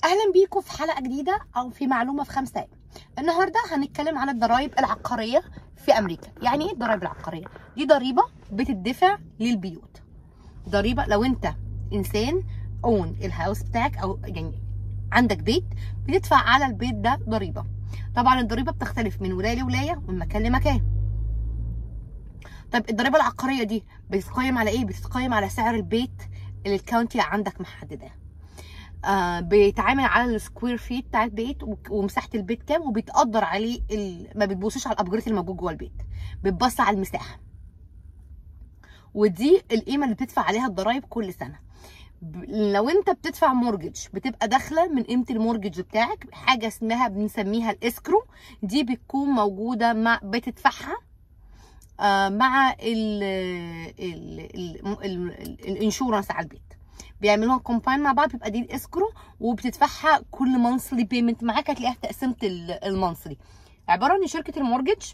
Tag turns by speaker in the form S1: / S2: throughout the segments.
S1: اهلا بيكم في حلقه جديده او في معلومه في خمس دقايق النهارده هنتكلم عن الضرائب العقاريه في امريكا يعني ايه الضرائب العقاريه دي ضريبه بتدفع للبيوت ضريبه لو انت انسان اون الهاوس بتاعك او يعني عندك بيت بتدفع على البيت ده ضريبه طبعا الضريبه بتختلف من ولايه لولايه ومن مكان لمكان طيب الضريبه العقاريه دي بتتقيم على ايه بتتقيم على سعر البيت اللي الكاونتي عندك محدداه آه بيتعامل على السكوير فيت بتاع البيت و- ومساحه البيت كام وبيتقدر عليه ال... ما بتبصش على الابجريد اللي موجود جوه البيت بتبص على المساحه ودي القيمه اللي بتدفع عليها الضرايب كل سنه ب- لو انت بتدفع مورجج بتبقى داخله من قيمه المورجج بتاعك حاجه اسمها بنسميها الاسكرو دي بتكون موجوده مع بتدفعها آه، مع ال ال ال ال الانشورنس على البيت بيعملوها كومباين مع بعض بيبقى دي الاسكرو وبتدفعها كل مانثلي بيمنت معاك هتلاقيها في تقسيمه المانثلي عباره عن شركه المورجج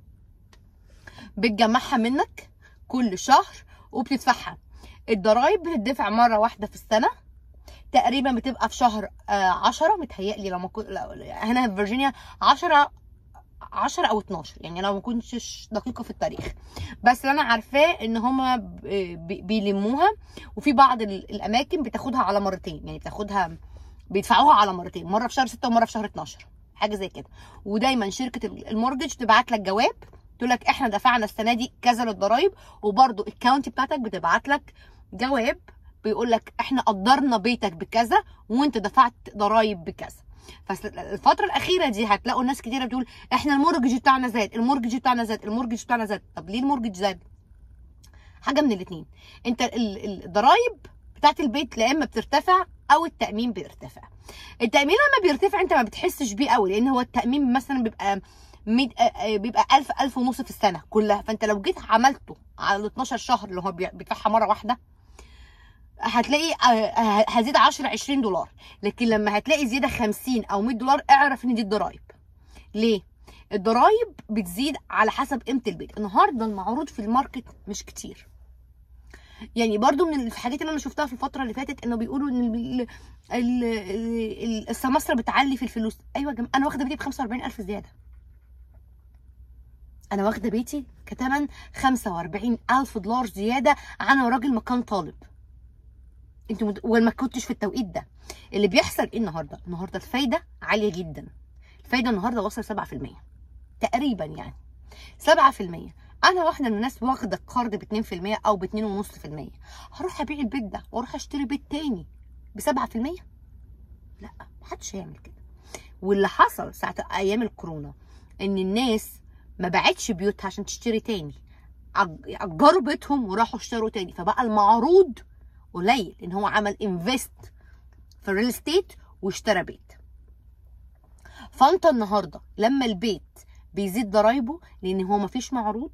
S1: بتجمعها منك كل شهر وبتدفعها الضرايب بتدفع مره واحده في السنه تقريبا بتبقى في شهر آه 10 متهيألي لما كنت هنا في فيرجينيا 10 10 او 12 يعني انا ما كنتش دقيقه في التاريخ بس اللي انا عارفاه ان هما ب- ب- بيلموها وفي بعض ال- الاماكن بتاخدها على مرتين يعني بتاخدها بيدفعوها على مرتين مره في شهر 6 ومره في شهر 12 حاجه زي كده ودايما شركه ال- المورجج تبعت لك جواب تقول لك احنا دفعنا السنه دي كذا للضرايب وبرده الكاونتي بتاعتك بتبعت لك جواب بيقول لك احنا قدرنا بيتك بكذا وانت دفعت ضرايب بكذا فالفترة الأخيرة دي هتلاقوا ناس كتيرة بتقول احنا المورجج بتاعنا زاد، المورجج بتاعنا زاد، المورجج بتاعنا زاد، طب ليه المورجج زاد؟ حاجة من الاتنين، انت ال- ال- الضرايب بتاعت البيت لا اما بترتفع او التأمين بيرتفع. التأمين لما بيرتفع انت ما بتحسش بيه قوي لان هو التأمين مثلا بيبقى ميد آه، آه، بيبقى 1000 1000 ونص في السنة كلها، فانت لو جيت عملته على ال 12 شهر اللي هو بي- بيدفعها مرة واحدة هتلاقي آه، آه، هزيد 10 20 دولار لكن لما هتلاقي زياده 50 او 100 دولار اعرف ان دي الضرايب ليه الضرايب بتزيد على حسب قيمه البيت النهارده المعروض في الماركت مش كتير يعني برضو من الحاجات اللي انا شفتها في الفتره اللي فاتت انه بيقولوا ان ال- ال- ال- السماسره بتعلي في الفلوس ايوه يا جماعه انا واخده بيتي ب 45000 زياده انا واخده بيتي كتمن 45000 دولار زياده عن راجل ما كان طالب انت مد... وما كنتش في التوقيت ده اللي بيحصل ايه النهارده النهارده الفايده عاليه جدا الفايده النهارده وصل 7% تقريبا يعني 7% انا واحده من الناس واخده قرض ب 2% او ب 2.5% هروح ابيع البيت ده واروح اشتري بيت تاني ب 7% لا محدش هيعمل كده واللي حصل ساعه ايام الكورونا ان الناس ما باعتش بيوتها عشان تشتري تاني أج- اجروا بيتهم وراحوا اشتروا تاني فبقى المعروض قليل ان هو عمل انفست في الريل استيت واشترى بيت فانت النهارده لما البيت بيزيد ضرايبه لان هو مفيش معروض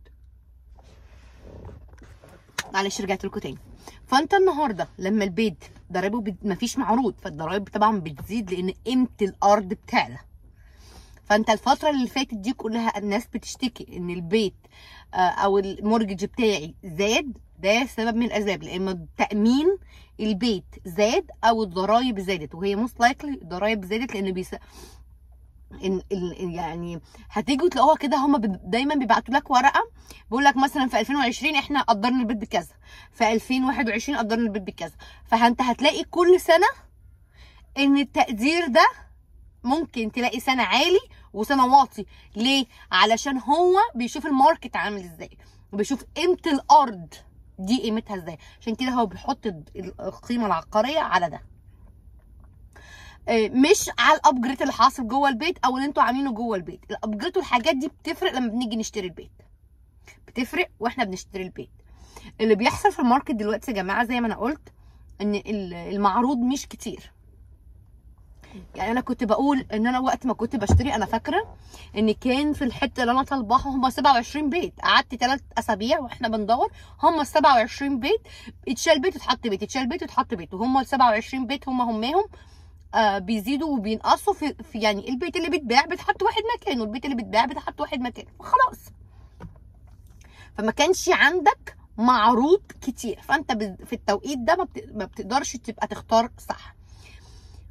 S1: معلش رجعت لكم تاني فانت النهارده لما البيت ضرايبه بت- مفيش معروض فالضرايب طبعا بتزيد لان قيمه الارض بتعلى فانت الفتره اللي فاتت دي كلها الناس بتشتكي ان البيت آه، او المورجج بتاعي زاد ده سبب من الاسباب لان تامين البيت زاد او الضرايب زادت وهي موست لايكلي الضرايب زادت لان بيس... إن ال- يعني هتيجوا تلاقوها كده هم دايما بيبعتوا لك ورقه بيقول لك مثلا في 2020 احنا قدرنا البيت بكذا في 2021 قدرنا البيت بكذا فانت هتلاقي كل سنه ان التقدير ده ممكن تلاقي سنه عالي وسنه واطي ليه علشان هو بيشوف الماركت عامل ازاي وبيشوف قيمه الارض دي قيمتها ازاي عشان كده هو بيحط ال- القيمه العقاريه على ده آه، مش على الابجريد اللي حاصل جوه البيت او اللي انتوا عاملينه جوه البيت الابجريد والحاجات دي بتفرق لما بنيجي نشتري البيت بتفرق واحنا بنشتري البيت اللي بيحصل في الماركت دلوقتي يا جماعه زي ما انا قلت ان ال- المعروض مش كتير يعني انا كنت بقول ان انا وقت ما كنت بشتري انا فاكره ان كان في الحته اللي انا طالباها هم 27 بيت قعدت ثلاث اسابيع واحنا بندور هم 27 بيت اتشال بيت واتحط بيت اتشال بيت واتحط بيت وهم ال 27 بيت هم هماهم آه بيزيدوا وبينقصوا في, في يعني البيت اللي بيتباع بيتحط واحد مكانه البيت اللي بيتباع بيتحط واحد مكانه وخلاص فما كانش عندك معروض كتير فانت بز- في التوقيت ده ما بت- ما بتقدرش تبقى تختار صح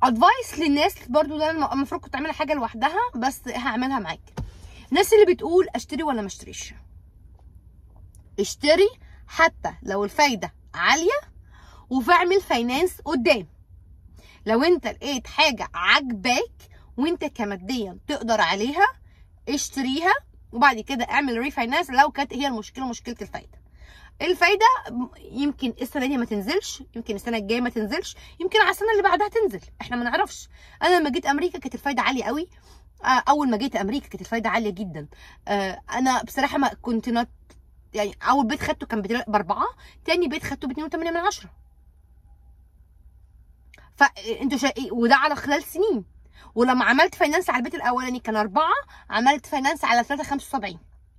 S1: ادفايس للناس برضو ده الم- المفروض كنت اعملها حاجه لوحدها بس هعملها معاك الناس اللي بتقول اشتري ولا ما اشتريش اشتري حتى لو الفايده عاليه وفاعمل فاينانس قدام لو انت لقيت حاجه عاجباك وانت كماديا تقدر عليها اشتريها وبعد كده اعمل ريفاينانس لو كانت هي المشكله مشكله الفايده الفايده يمكن السنه دي ما تنزلش يمكن السنه الجايه ما تنزلش يمكن على السنه اللي بعدها تنزل احنا ما نعرفش انا لما جيت امريكا كانت الفايده عاليه قوي آه، اول ما جيت امريكا كانت الفايده عاليه جدا آه، انا بصراحه ما كنت نت يعني اول بيت خدته كان بتلا- باربعه تاني بيت خدته ب 2.8 من عشرة فانتوا شا... وده على خلال سنين ولما عملت فاينانس على البيت الاولاني كان اربعه عملت فاينانس على 3.75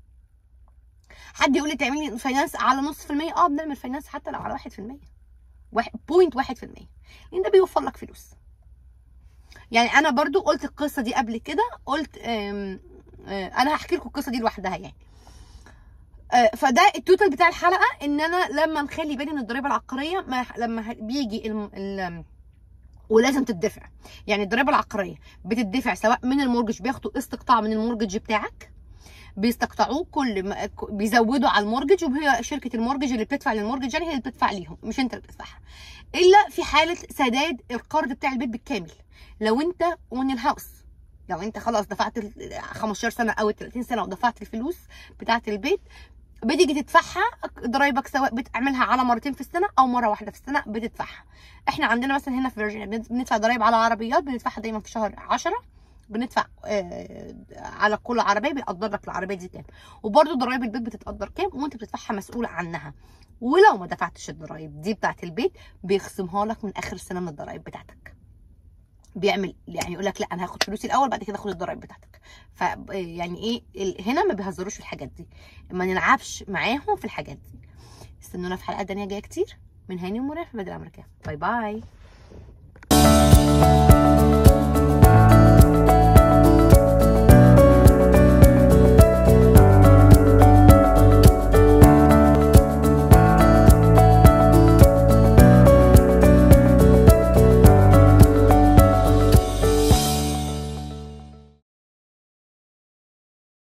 S1: حد يقول لي تعملي فاينانس على نص في المية اه بنعمل فاينانس حتى لو على واحد في المية واحد بوينت واحد في المية لان ده بيوفر لك فلوس يعني انا برضو قلت القصه دي قبل كده قلت آم، آه، انا هحكي لكم القصه دي لوحدها يعني آه، فده التوتال بتاع الحلقه ان انا لما نخلي بالي من الضريبه العقاريه ما لما ه- بيجي الم... ال... ولازم تدفع يعني الضريبه العقاريه بتدفع سواء من المورجج بياخدوا استقطاع من المورجج بتاعك بيستقطعوه كل ما ك- بيزودوا على المورجج وهي شركه المورجج اللي بتدفع للمورجج يعني هي اللي بتدفع ليهم مش انت اللي بتدفعها الا في حاله سداد القرض بتاع البيت بالكامل لو انت اون الهاوس لو انت خلاص دفعت ال 15 سنه او 30 سنه ودفعت الفلوس بتاعه البيت بتيجي تدفعها ضرايبك سواء بتعملها على مرتين في السنه او مره واحده في السنه بتدفعها احنا عندنا مثلا هنا في فيرجينيا بن- بندفع ضرايب على عربيات بندفعها دايما في شهر 10 بندفع آه على كل عربيه بيقدر لك العربيه دي كام وبرده ضرايب البيت بتتقدر كام وانت بتدفعها مسؤول عنها ولو ما دفعتش الضرايب دي بتاعه البيت بيخصمها لك من اخر السنه من الضرايب بتاعتك بيعمل يعني يقول لك لا انا هاخد فلوسي الاول بعد كده اخد الضرايب بتاعتك ف يعني ايه ال- هنا ما بيهزروش في الحاجات دي ما نلعبش معاهم في الحاجات دي استنونا في حلقات تانية جايه كتير من هاني ومنى في البلد الامريكيه باي باي